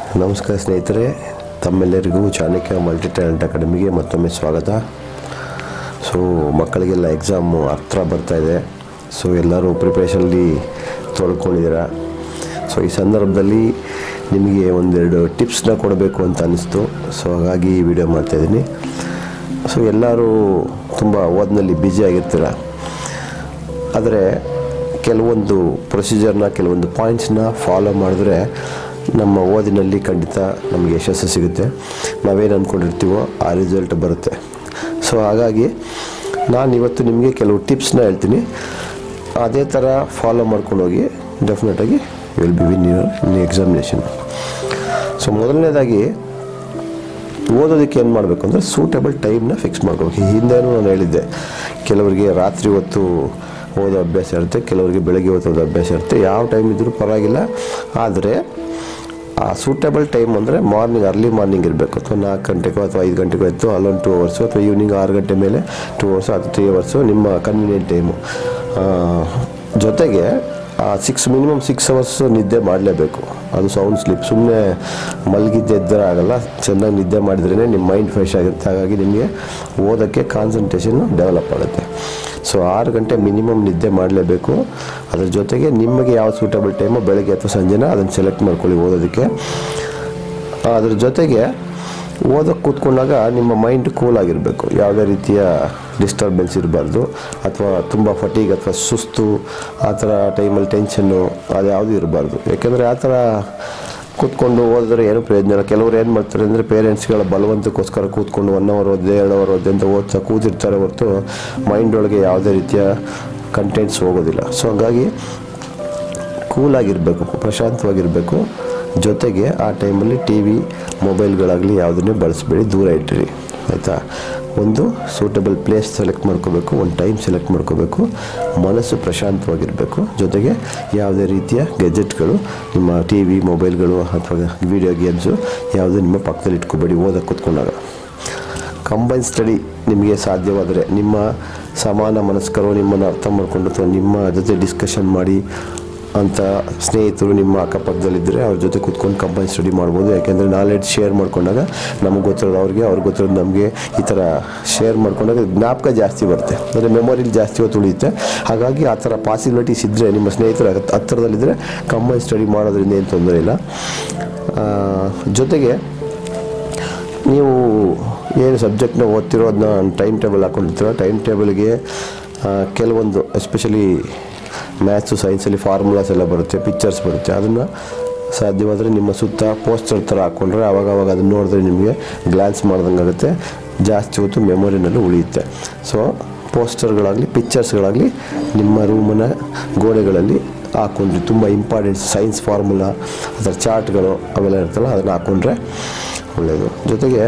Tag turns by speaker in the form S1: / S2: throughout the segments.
S1: ನಮಸ್ಕಾರ ಸ್ನೇಹಿತರೆ ತಮ್ಮೆಲ್ಲರಿಗೂ ಚಾಣಕ್ಯ ಮಲ್ಟಿ ಟ್ಯಾಲೆಂಟ್ ಅಕಾಡೆಮಿಗೆ ಮತ್ತೊಮ್ಮೆ ಸ್ವಾಗತ ಸೊ ಮಕ್ಕಳಿಗೆಲ್ಲ ಎಕ್ಸಾಮು ಹತ್ರ ಬರ್ತಾ ಇದೆ ಸೊ ಎಲ್ಲರೂ ಪ್ರಿಪ್ರೇಷನಲ್ಲಿ ತೊಳ್ಕೊಂಡಿದ್ದೀರಾ ಸೊ ಈ ಸಂದರ್ಭದಲ್ಲಿ ನಿಮಗೆ ಒಂದೆರಡು ಟಿಪ್ಸ್ನ ಕೊಡಬೇಕು ಅಂತ ಅನ್ನಿಸ್ತು ಸೊ ಹಾಗಾಗಿ ಈ ವಿಡಿಯೋ ಮಾಡ್ತಾಯಿದ್ದೀನಿ ಸೊ ಎಲ್ಲರೂ ತುಂಬ ಓದಿನಲ್ಲಿ ಬ್ಯುಸಿ ಆಗಿರ್ತೀರ ಆದರೆ ಕೆಲವೊಂದು ಪ್ರೊಸೀಜರ್ನ ಕೆಲವೊಂದು ಪಾಯಿಂಟ್ಸ್ನ ಫಾಲೋ ಮಾಡಿದ್ರೆ ನಮ್ಮ ಓದಿನಲ್ಲಿ ಖಂಡಿತ ನಮಗೆ ಯಶಸ್ಸು ಸಿಗುತ್ತೆ ನಾವೇನು ಅಂದ್ಕೊಂಡಿರ್ತೀವೋ ಆ ರಿಸಲ್ಟ್ ಬರುತ್ತೆ ಸೊ ಹಾಗಾಗಿ ನಾನು ಇವತ್ತು ನಿಮಗೆ ಕೆಲವು ಟಿಪ್ಸ್ನ ಹೇಳ್ತೀನಿ ಅದೇ ಥರ ಫಾಲೋ ಮಾಡ್ಕೊಂಡು ಹೋಗಿ ಡೆಫಿನೆಟಾಗಿ will be win in examination so ಮೊದಲನೇದಾಗಿ ಓದೋದಕ್ಕೆ ಏನು ಮಾಡಬೇಕು ಅಂದರೆ ಸೂಟೇಬಲ್ ಟೈಮ್ನ ಫಿಕ್ಸ್ ಮಾಡ್ಕೋಬೇಕು ಹಿಂದೆನೂ ನಾನು ಹೇಳಿದ್ದೆ ಕೆಲವರಿಗೆ ರಾತ್ರಿ ಹೊತ್ತು ಓದೋ ಅಭ್ಯಾಸ ಇರುತ್ತೆ ಕೆಲವರಿಗೆ ಬೆಳಗ್ಗೆ ಹೊತ್ತು ಓದೋ ಅಭ್ಯಾಸ ಇರುತ್ತೆ ಯಾವ ಟೈಮ್ ಇದ್ದರೂ ಪರವಾಗಿಲ್ಲ ಆದರೆ ಆ ಸೂಟೇಬಲ್ ಟೈಮ್ ಅಂದರೆ ಮಾರ್ನಿಂಗ್ ಅರ್ಲಿ ಮಾರ್ನಿಂಗ್ ಇರಬೇಕು ಅಥವಾ ನಾಲ್ಕು ಗಂಟೆಗೋ ಅಥವಾ ಐದು ಗಂಟೆಗೋ ಇತ್ತು ಅಲ್ಲೊಂದು ಟೂ ಅವರ್ಸು ಅಥವಾ ಈವ್ನಿಂಗ್ ಆರು ಗಂಟೆ ಮೇಲೆ ಟೂ ಅವರ್ಸು ಅಥವಾ ತ್ರೀ ಅವರ್ಸು ನಿಮ್ಮ ಕನ್ವೀನಿಯಂಟ್ ಟೈಮು ಜೊತೆಗೆ ಸಿಕ್ಸ್ ಮಿನಿಮಮ್ ಸಿಕ್ಸ್ ಅವರ್ಸ್ ನಿದ್ದೆ ಮಾಡಲೇಬೇಕು ಅದು ಸೌಂಡ್ ಸ್ಲೀಪ್ ಸುಮ್ಮನೆ ಮಲಗಿದ್ದೆ ಎದ್ದರೆ ಆಗಲ್ಲ ಚೆನ್ನಾಗಿ ನಿದ್ದೆ ಮಾಡಿದ್ರೇ ನಿಮ್ಮ ಮೈಂಡ್ ಫ್ರೆಶ್ ಆಗಿರುತ್ತೆ ಹಾಗಾಗಿ ನಿಮಗೆ ಓದೋಕ್ಕೆ ಕಾನ್ಸಂಟ್ರೇಷನ್ ಡೆವಲಪ್ ಆಗುತ್ತೆ ಸೊ ಆರು ಗಂಟೆ ಮಿನಿಮಮ್ ನಿದ್ದೆ ಮಾಡಲೇಬೇಕು ಅದ್ರ ಜೊತೆಗೆ ನಿಮಗೆ ಯಾವ ಸೂಟಬಲ್ ಟೈಮು ಬೆಳಗ್ಗೆ ಅಥವಾ ಸಂಜೆನ ಅದನ್ನು ಸೆಲೆಕ್ಟ್ ಮಾಡ್ಕೊಳ್ಳಿ ಓದೋದಕ್ಕೆ ಅದ್ರ ಜೊತೆಗೆ ಓದೋಕ್ಕೆ ಕೂತ್ಕೊಂಡಾಗ ನಿಮ್ಮ ಮೈಂಡ್ ಕೂಲ್ ಆಗಿರಬೇಕು ಯಾವುದೇ ರೀತಿಯ ಡಿಸ್ಟರ್ಬೆನ್ಸ್ ಇರಬಾರ್ದು ಅಥವಾ ತುಂಬ ಫಟೀಗ್ ಅಥವಾ ಸುಸ್ತು ಆ ಥರ ಟೈಮಲ್ಲಿ ಟೆನ್ಷನ್ನು ಅದು ಯಾವುದೂ ಇರಬಾರ್ದು ಯಾಕೆಂದರೆ ಆ ಥರ ಕೂತ್ಕೊಂಡು ಓದಿದ್ರೆ ಏನೂ ಪ್ರಯೋಜನ ಇಲ್ಲ ಕೆಲವರು ಏನು ಮಾಡ್ತಾರೆ ಅಂದರೆ ಪೇರೆಂಟ್ಸ್ಗಳ ಬಲವಂತಕ್ಕೋಸ್ಕರ ಕೂತ್ಕೊಂಡು ಒನ್ ಅವರ್ ಓದಿದೆ ಎರಡು ಅವರ್ ಓದಿದೆ ಅಂತ ಓದ್ತಾ ಕೂತಿರ್ತಾರೆ ಹೊರತು ಮೈಂಡ್ ಒಳಗೆ ಯಾವುದೇ ರೀತಿಯ ಕಂಟೆಂಟ್ಸ್ ಹೋಗೋದಿಲ್ಲ ಸೊ ಹಾಗಾಗಿ ಕೂಲಾಗಿರಬೇಕು ಪ್ರಶಾಂತವಾಗಿರಬೇಕು ಜೊತೆಗೆ ಆ ಟೈಮಲ್ಲಿ ಟಿ ವಿ ಮೊಬೈಲ್ಗಳಾಗಲಿ ಯಾವುದನ್ನೇ ಬಳಸಬೇಡಿ ದೂರ ಇಟ್ಟಿರಿ ಆಯಿತಾ ಒಂದು ಸೂಟಬಲ್ ಪ್ಲೇಸ್ ಸೆಲೆಕ್ಟ್ ಮಾಡ್ಕೋಬೇಕು ಒಂದು ಟೈಮ್ ಸೆಲೆಕ್ಟ್ ಮಾಡ್ಕೋಬೇಕು ಮನಸ್ಸು ಪ್ರಶಾಂತವಾಗಿರಬೇಕು ಜೊತೆಗೆ ಯಾವುದೇ ರೀತಿಯ ಗೆಜೆಟ್ಗಳು ನಿಮ್ಮ ಟಿ ವಿ ಮೊಬೈಲ್ಗಳು ಅಥವಾ ವಿಡಿಯೋ ಗೇಮ್ಸು ಯಾವುದೂ ನಿಮ್ಮ ಪಕ್ಕದಲ್ಲಿ ಇಟ್ಕೋಬೇಡಿ ಓದಕ್ಕೆ ಕೂತ್ಕೊಂಡಾಗ ಕಂಬೈನ್ ಸ್ಟಡಿ ನಿಮಗೆ ಸಾಧ್ಯವಾದರೆ ನಿಮ್ಮ ಸಮಾನ ಮನಸ್ಕರು ನಿಮ್ಮನ್ನು ಅರ್ಥ ಮಾಡಿಕೊಂಡು ಅಥವಾ ನಿಮ್ಮ ಜೊತೆ ಡಿಸ್ಕಷನ್ ಮಾಡಿ ಅಂತ ಸ್ನೇಹಿತರು ನಿಮ್ಮ ಅಕ್ಕಪಕ್ಕದಲ್ಲಿದ್ದರೆ ಅವ್ರ ಜೊತೆ ಕೂತ್ಕೊಂಡು ಕಂಬೈನ್ ಸ್ಟಡಿ ಮಾಡ್ಬೋದು ಯಾಕೆಂದರೆ ನಾಲೆಡ್ಜ್ ಶೇರ್ ಮಾಡ್ಕೊಂಡಾಗ ನಮಗೆ ಗೊತ್ತಿರೋದು ಅವ್ರಿಗೆ ಅವ್ರಿಗೆ ಗೊತ್ತಿರೋದು ನಮಗೆ ಈ ಥರ ಶೇರ್ ಮಾಡ್ಕೊಂಡಾಗ ಜ್ಞಾಪಕ ಜಾಸ್ತಿ ಬರುತ್ತೆ ಅಂದರೆ ಮೆಮೊರಿಲಿ ಜಾಸ್ತಿ ಹೊತ್ತು ಉಳಿಯುತ್ತೆ ಹಾಗಾಗಿ ಆ ಥರ ಪಾಸಿಬಿಲಿಟೀಸ್ ಇದ್ದರೆ ನಿಮ್ಮ ಸ್ನೇಹಿತರ ಹತ್ತಿರದಲ್ಲಿದ್ದರೆ ಕಂಬೈನ್ ಸ್ಟಡಿ ಮಾಡೋದ್ರಿಂದ ಏನು ತೊಂದರೆ ಇಲ್ಲ ಆ, ಜೊತೆಗೆ ನೀವು ಏನು ಸಬ್ಜೆಕ್ಟ್ನ ಓದ್ತಿರೋ ಅದನ್ನ ಟೈಮ್ ಟೇಬಲ್ ಹಾಕೊಂಡಿರ್ತೀರೋ ಟೈಮ್ ಟೇಬಲ್ಗೆ ಕೆಲವೊಂದು ಎಸ್ಪೆಷಲಿ ಮ್ಯಾಥ್ಸು ಸೈನ್ಸಲ್ಲಿ ಫಾರ್ಮುಲಾಸ್ ಎಲ್ಲ ಬರುತ್ತೆ ಪಿಕ್ಚರ್ಸ್ ಬರುತ್ತೆ ಅದನ್ನು ಸಾಧ್ಯವಾದರೆ ನಿಮ್ಮ ಸುತ್ತ ಪೋಸ್ಟರ್ ಥರ ಹಾಕ್ಕೊಂಡ್ರೆ ಆವಾಗ ಅವಾಗ ಅದನ್ನು ನೋಡಿದ್ರೆ ನಿಮಗೆ ಗ್ಲಾನ್ಸ್ ಮಾಡ್ದಂಗೆ ಆಗುತ್ತೆ ಜಾಸ್ತಿ ಹೊತ್ತು ಮೆಮೊರಿನಲ್ಲಿ ಉಳಿಯುತ್ತೆ ಸೊ ಪೋಸ್ಟರ್ಗಳಾಗಲಿ ಪಿಕ್ಚರ್ಸ್ಗಳಾಗಲಿ ನಿಮ್ಮ ರೂಮನ ಗೋಡೆಗಳಲ್ಲಿ ಹಾಕ್ಕೊಂಡ್ರಿ ತುಂಬ ಇಂಪಾರ್ಟೆಂಟ್ ಸೈನ್ಸ್ ಫಾರ್ಮುಲಾ ಅದರ ಚಾರ್ಟ್ಗಳು ಅವೆಲ್ಲ ಇರ್ತಲ್ಲ ಅದನ್ನು ಹಾಕ್ಕೊಂಡ್ರೆ ಒಳ್ಳೆಯದು ಜೊತೆಗೆ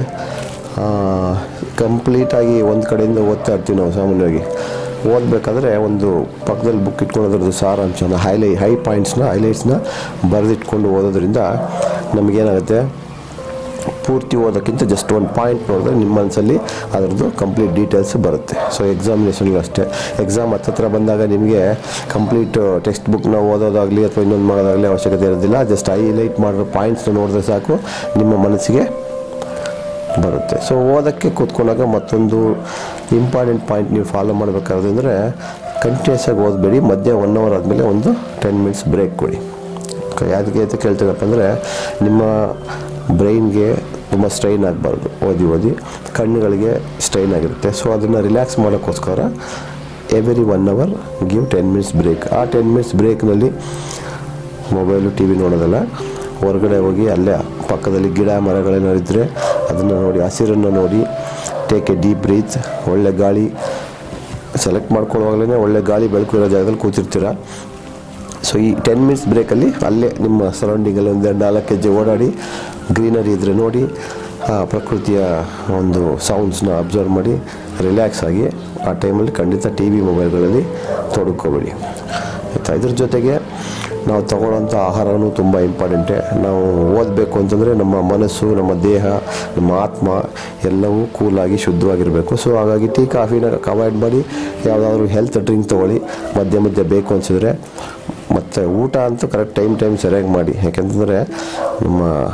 S1: ಕಂಪ್ಲೀಟಾಗಿ ಒಂದು ಕಡೆಯಿಂದ ಓದ್ತಾ ಇರ್ತೀವಿ ನಾವು ಸಾಮಾನ್ಯವಾಗಿ ಓದಬೇಕಾದ್ರೆ ಒಂದು ಪಕ್ಕದಲ್ಲಿ ಬುಕ್ ಇಟ್ಕೊಂಡು ಅದ್ರದ್ದು ಸಾರಾಂಶನ ಹೈಲೈ ಹೈ ಪಾಯಿಂಟ್ಸ್ನ ಹೈಲೈಟ್ಸ್ನ ಬರೆದಿಟ್ಕೊಂಡು ಓದೋದ್ರಿಂದ ನಮಗೇನಾಗುತ್ತೆ ಪೂರ್ತಿ ಓದೋಕ್ಕಿಂತ ಜಸ್ಟ್ ಒಂದು ಪಾಯಿಂಟ್ ನೋಡಿದ್ರೆ ನಿಮ್ಮ ಮನಸ್ಸಲ್ಲಿ ಅದರದ್ದು ಕಂಪ್ಲೀಟ್ ಡೀಟೇಲ್ಸ್ ಬರುತ್ತೆ ಸೊ ಎಕ್ಸಾಮಿನೇಷನ್ಗೂ ಅಷ್ಟೇ ಎಕ್ಸಾಮ್ ಹತ್ತತ್ರ ಬಂದಾಗ ನಿಮಗೆ ಕಂಪ್ಲೀಟ್ ಟೆಕ್ಸ್ಟ್ ಬುಕ್ನ ಓದೋದಾಗಲಿ ಅಥವಾ ಇನ್ನೊಂದು ಮಾಡೋದಾಗಲಿ ಅವಶ್ಯಕತೆ ಇರೋದಿಲ್ಲ ಜಸ್ಟ್ ಹೈಲೈಟ್ ಮಾಡಿರೋ ಪಾಯಿಂಟ್ಸ್ನ ನೋಡಿದ್ರೆ ಸಾಕು ನಿಮ್ಮ ಮನಸ್ಸಿಗೆ ಬರುತ್ತೆ ಸೊ ಓದೋಕ್ಕೆ ಕೂತ್ಕೊಂಡಾಗ ಮತ್ತೊಂದು ಇಂಪಾರ್ಟೆಂಟ್ ಪಾಯಿಂಟ್ ನೀವು ಫಾಲೋ ಮಾಡಬೇಕಾದ್ರೆ ಕಂಟಿನ್ಯೂಸ್ ಆಗಿ ಓದಬೇಡಿ ಮಧ್ಯ ಒನ್ ಅವರ್ ಆದಮೇಲೆ ಒಂದು ಟೆನ್ ಮಿನಿಟ್ಸ್ ಬ್ರೇಕ್ ಕೊಡಿ ಯಾವುದಕ್ಕೆ ಅಂತ ಕೇಳ್ತೀನಪ್ಪ ಅಂದರೆ ನಿಮ್ಮ ಬ್ರೈನ್ಗೆ ತುಂಬ ಸ್ಟ್ರೈನ್ ಆಗಬಾರ್ದು ಓದಿ ಓದಿ ಕಣ್ಣುಗಳಿಗೆ ಸ್ಟ್ರೈನ್ ಆಗಿರುತ್ತೆ ಸೊ ಅದನ್ನು ರಿಲ್ಯಾಕ್ಸ್ ಮಾಡೋಕ್ಕೋಸ್ಕರ every one hour give ten minutes break ಆ ಟೆನ್ ಮಿನಿಟ್ಸ್ ಬ್ರೇಕ್ನಲ್ಲಿ ಮೊಬೈಲು ಟಿ ವಿ ನೋಡೋದಲ್ಲ ಹೊರಗಡೆ ಹೋಗಿ ಅಲ್ಲೇ ಪಕ್ಕದಲ್ಲಿ ಗಿಡ ಮರಗಳೇನಾದ್ರು ಇದ್ದರೆ ಅದನ್ನು ನೋಡಿ ಹಸಿರನ್ನು ನೋಡಿ ಟೇಕ್ ಎ ಡೀಪ್ ಬ್ರೀತ್ ಒಳ್ಳೆ ಗಾಳಿ ಸೆಲೆಕ್ಟ್ ಮಾಡ್ಕೊಳ್ಳುವಾಗಲೇ ಒಳ್ಳೆ ಗಾಳಿ ಬೆಳಕು ಇರೋ ಜಾಗದಲ್ಲಿ ಕೂತಿರ್ತೀರ ಸೊ ಈ ಟೆನ್ ಮಿನಿಟ್ಸ್ ಬ್ರೇಕಲ್ಲಿ ಅಲ್ಲೇ ನಿಮ್ಮ ಸರೌಂಡಿಂಗಲ್ಲಿ ಒಂದು ನಾಲ್ಕು ಹೆಜ್ಜೆ ಓಡಾಡಿ ಗ್ರೀನರಿ ಇದ್ದರೆ ನೋಡಿ ಆ ಪ್ರಕೃತಿಯ ಒಂದು ಸೌಂಡ್ಸ್ನ ಅಬ್ಸರ್ವ್ ಮಾಡಿ ರಿಲ್ಯಾಕ್ಸ್ ಆಗಿ ಆ ಟೈಮಲ್ಲಿ ಖಂಡಿತ ಟಿ ವಿ ಮೊಬೈಲ್ಗಳಲ್ಲಿ ತೊಡಗ್ಕೋಬೇಡಿ ಆಯಿತಾ ಇದ್ರ ಜೊತೆಗೆ ನಾವು ತಗೊಳ್ಳೋಂಥ ಆಹಾರನೂ ತುಂಬ ಇಂಪಾರ್ಟೆಂಟೆ ನಾವು ಓದಬೇಕು ಅಂತಂದರೆ ನಮ್ಮ ಮನಸ್ಸು ನಮ್ಮ ದೇಹ ನಮ್ಮ ಆತ್ಮ ಎಲ್ಲವೂ ಕೂಲಾಗಿ ಶುದ್ಧವಾಗಿರಬೇಕು ಸೊ ಹಾಗಾಗಿ ಟೀ ಕಾಫಿನ ಅವಾಯ್ಡ್ ಮಾಡಿ ಯಾವುದಾದ್ರೂ ಹೆಲ್ತ್ ಡ್ರಿಂಕ್ ತೊಗೊಳ್ಳಿ ಮಧ್ಯೆ ಮಧ್ಯೆ ಬೇಕು ಅನಿಸಿದ್ರೆ ಮತ್ತು ಊಟ ಅಂತೂ ಕರೆಕ್ಟ್ ಟೈಮ್ ಟೈಮ್ ಸರಿಯಾಗಿ ಮಾಡಿ ಯಾಕೆಂತಂದರೆ ನಮ್ಮ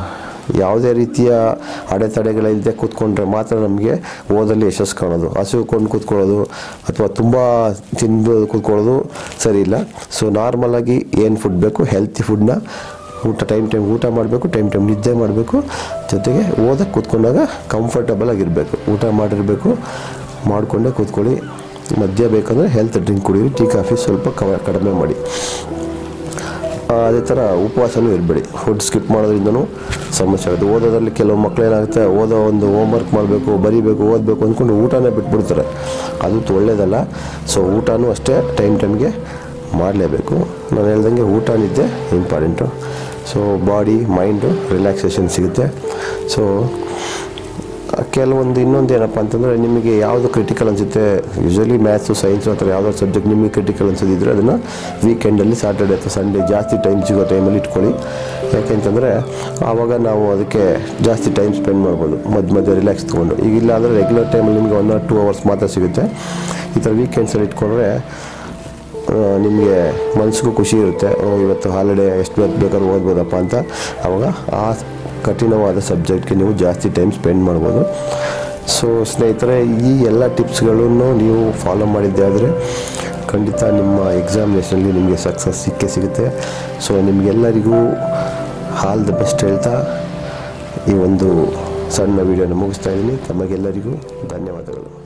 S1: ಯಾವುದೇ ರೀತಿಯ ಅಡೆತಡೆಗಳಿಲ್ಲದೆ ಕೂತ್ಕೊಂಡ್ರೆ ಮಾತ್ರ ನಮಗೆ ಓದಲ್ಲಿ ಯಶಸ್ಸು ಕಾಣೋದು ಹಸಿವುಕೊಂಡು ಕೂತ್ಕೊಳ್ಳೋದು ಅಥವಾ ತುಂಬ ತಿಂದು ಕೂತ್ಕೊಳ್ಳೋದು ಸರಿ ಇಲ್ಲ ಸೊ ನಾರ್ಮಲಾಗಿ ಏನು ಫುಡ್ ಬೇಕು ಹೆಲ್ತಿ ಫುಡ್ನ ಊಟ ಟೈಮ್ ಟೈಮ್ ಊಟ ಮಾಡಬೇಕು ಟೈಮ್ ಟೈಮ್ ನಿದ್ದೆ ಮಾಡಬೇಕು ಜೊತೆಗೆ ಓದಕ್ಕೆ ಕೂತ್ಕೊಂಡಾಗ ಕಂಫರ್ಟಬಲ್ ಆಗಿರಬೇಕು ಊಟ ಮಾಡಿರಬೇಕು ಮಾಡಿಕೊಂಡೇ ಕೂತ್ಕೊಳ್ಳಿ ಮದ್ಯ ಬೇಕಂದರೆ ಹೆಲ್ತ್ ಡ್ರಿಂಕ್ ಕುಡೀರಿ ಟೀ ಕಾಫಿ ಸ್ವಲ್ಪ ಕವ ಕಡಿಮೆ ಮಾಡಿ ಆ, ಅದೇ ಥರ ಉಪವಾಸನೂ ಇರಬೇಡಿ ಫುಡ್ ಸ್ಕಿಪ್ ಮಾಡೋದ್ರಿಂದನೂ ಸಮಸ್ಯೆ ಆಗುತ್ತೆ ಓದೋದ್ರಲ್ಲಿ ಕೆಲವು ಮಕ್ಳು ಏನಾಗುತ್ತೆ ಓದೋ ಒಂದು ಹೋಮ್ವರ್ಕ್ ಮಾಡಬೇಕು ಬರೀಬೇಕು ಓದಬೇಕು ಅಂದ್ಕೊಂಡು ಊಟನೇ ಬಿಟ್ಬಿಡ್ತಾರೆ ಅದು ಒಳ್ಳೇದಲ್ಲ ಸೊ ಊಟನೂ ಅಷ್ಟೇ ಟೈಮ್ ಟೈಮ್ಗೆ ಮಾಡಲೇಬೇಕು ನಾನು ಹೇಳ್ದಂಗೆ ಊಟ ನಿದ್ದೆ important so body mind relaxation ಸಿಗುತ್ತೆ ಸೊ ಕೆಲವೊಂದು ಇನ್ನೊಂದು ಏನಪ್ಪ ಅಂತಂದರೆ ನಿಮಗೆ ಯಾವುದು ಕ್ರಿಟಿಕಲ್ ಅನಿಸುತ್ತೆ ಯೂಶಲಿ ಮ್ಯಾಥ್ಸು ಸೈನ್ಸು ಅಥವಾ ಯಾವುದಾದ್ರು ಸಬ್ಜೆಕ್ಟ್ ನಿಮಗೆ ಕ್ರಿಟಿಕಲ್ ಅನ್ಸೋದಿದ್ರೆ ಅದನ್ನು ವೀಕೆಂಡಲ್ಲಿ ಸಾಟರ್ಡೆ ಅಥವಾ ಸಂಡೇ ಜಾಸ್ತಿ ಟೈಮ್ ಸಿಗೋ ಟೈಮಲ್ಲಿ ಇಟ್ಕೊಳ್ಳಿ ಯಾಕೆಂತಂದರೆ ಆವಾಗ ನಾವು ಅದಕ್ಕೆ ಜಾಸ್ತಿ ಟೈಮ್ ಸ್ಪೆಂಡ್ ಮಾಡ್ಬೋದು ಮಧ್ಯ ಮಧ್ಯೆ ರಿಲ್ಯಾಕ್ಸ್ ತೊಗೊಂಡು ಈಗ ಇಲ್ಲ ಅಂದರೆ ರೆಗ್ಯುಲರ್ ಟೈಮಲ್ಲಿ ನಿಮಗೆ ಒನ್ ಆರ್ ಟೂ ಅವರ್ಸ್ ಮಾತ್ರ ಸಿಗುತ್ತೆ ಈ ಥರ ವೀಕೆಂಡ್ಸಲ್ಲಿ ಇಟ್ಕೊಂಡ್ರೆ ನಿಮಗೆ ಮನಸ್ಸಿಗೂ ಖುಷಿ ಇರುತ್ತೆ ಓ ಇವತ್ತು ಹಾಲಿಡೇ ಎಷ್ಟು ಹೊತ್ತು ಬೇಕಾದ್ರೂ ಓದ್ಬೋದಪ್ಪ ಅಂತ ಆವಾಗ ಆ ಕಠಿಣವಾದ ಸಬ್ಜೆಕ್ಟ್ಗೆ ನೀವು ಜಾಸ್ತಿ ಟೈಮ್ ಸ್ಪೆಂಡ್ ಮಾಡ್ಬೋದು ಸೊ ಸ್ನೇಹಿತರೆ ಈ ಎಲ್ಲ ಟಿಪ್ಸ್ಗಳನ್ನು ನೀವು ಫಾಲೋ ಮಾಡಿದ್ದೆ ಆದರೆ ಖಂಡಿತ ನಿಮ್ಮ ಎಕ್ಸಾಮಿನೇಷನಲ್ಲಿ ನಿಮಗೆ ಸಕ್ಸಸ್ ಸಿಕ್ಕೇ ಸಿಗುತ್ತೆ ಸೊ ನಿಮಗೆಲ್ಲರಿಗೂ ಆಲ್ ದ ಬೆಸ್ಟ್ ಹೇಳ್ತಾ ಈ ಒಂದು ಸಣ್ಣ ವಿಡಿಯೋನ ಮುಗಿಸ್ತಾ ಇದ್ದೀನಿ ತಮಗೆಲ್ಲರಿಗೂ ಧನ್ಯವಾದಗಳು